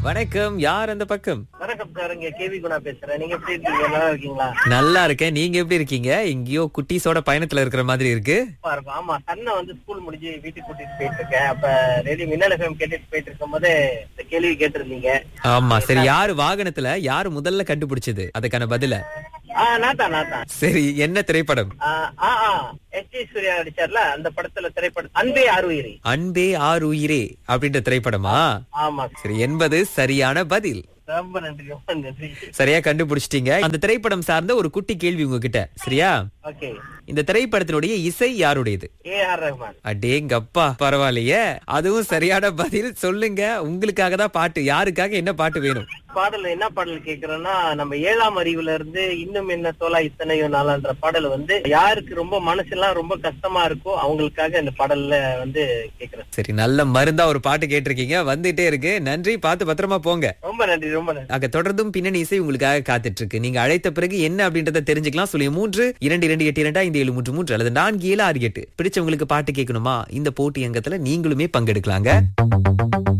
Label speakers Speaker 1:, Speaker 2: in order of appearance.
Speaker 1: வணக்கம் யார் அந்த பக்கம்
Speaker 2: வணக்கம் சார் இங்க கேவி குணா பேசுறேன் நீங்க எப்படி இருக்கீங்க நல்லா இருக்கீங்களா
Speaker 1: நல்லா இருக்கேன் நீங்க எப்படி இருக்கீங்க எங்கேயோ குட்டீஸோட பயணத்துல இருக்கிற மாதிரி இருக்கு
Speaker 2: சூப்பரா இருக்கும் ஆமா சன்னை வந்து ஸ்கூல் முடிஞ்சு வீட்டுக்கு கூட்டிட்டு போயிட்டு இருக்கேன் அப்ப ரேடியோ மின்னல் எஃப்எம் கேட்டுட்டு போயிட்டு இருக்கும் போது இந்த கேள்வி கேட்டிருந்தீங்க
Speaker 1: ஆமா சரி யாரு வாகனத்துல யாரு முதல்ல கண்டுபிடிச்சது அதுக்கான பதில
Speaker 2: ஆஹ் நாதான் நாதான்
Speaker 1: சரி என்ன திரைப்படம்
Speaker 2: எஸ் டி சூர்யா நடிச்சார்ல அந்த படத்துல திரைப்படம் அன்பே ஆறுயிரி
Speaker 1: அன்பே ஆறு உயிரே அப்படின்ற திரைப்படமா
Speaker 2: ஆமா
Speaker 1: சரி என்பது சரியான பதில்
Speaker 2: ரொம்ப நன்றி ரொம்ப நன்றி
Speaker 1: சரியா கண்டுபிடிச்சிட்டீங்க அந்த திரைப்படம் சார்ந்த ஒரு குட்டி கேள்வி உங்ககிட்ட சரியா
Speaker 2: ஓகே
Speaker 1: இந்த திரைப்படத்தினுடைய இசை யாருடையது
Speaker 2: ஏ ஆர் ரஹ்மான்
Speaker 1: அடேங்கப்பா பரவாயில்லையே அதுவும் சரியான பதில் சொல்லுங்க உங்களுக்காக தான் பாட்டு யாருக்காக என்ன பாட்டு வேணும்
Speaker 2: பாடல் என்ன பாடல் கேக்குறேன்னா நம்ம ஏழாம் அறிவுல இருந்து இன்னும் என்ன தோலா இத்தனையோ நாளான்ற பாடல் வந்து யாருக்கு ரொம்ப மனசெல்லாம் ரொம்ப கஷ்டமா இருக்கோ அவங்களுக்காக இந்த பாடல்ல வந்து கேக்குறேன்
Speaker 1: சரி நல்ல மருந்தா ஒரு பாட்டு கேட்டிருக்கீங்க வந்துட்டே இருக்கு நன்றி பார்த்து பத்திரமா போங்க
Speaker 2: ரொம்ப நன்றி ரொம்ப நன்றி
Speaker 1: அங்க தொடர்ந்தும் பின்னணி இசை உங்களுக்காக காத்துட்டு இருக்கு நீங்க அழைத்த பிறகு என்ன அப்படின்றத தெரிஞ்சுக்கலாம் சொல்லி மூன்று இரண்டு இரண்டு எட்டு இரண்டா இந்த ஏழு மூன்று மூன்று அல்லது நான்கு ஏழு ஆறு எட்டு பிடிச்சவங்களுக்கு பாட்டு கேட்கணுமா இந்த போட்டி அங்கத்துல நீங்களுமே பங்கெடுக்கலாங்க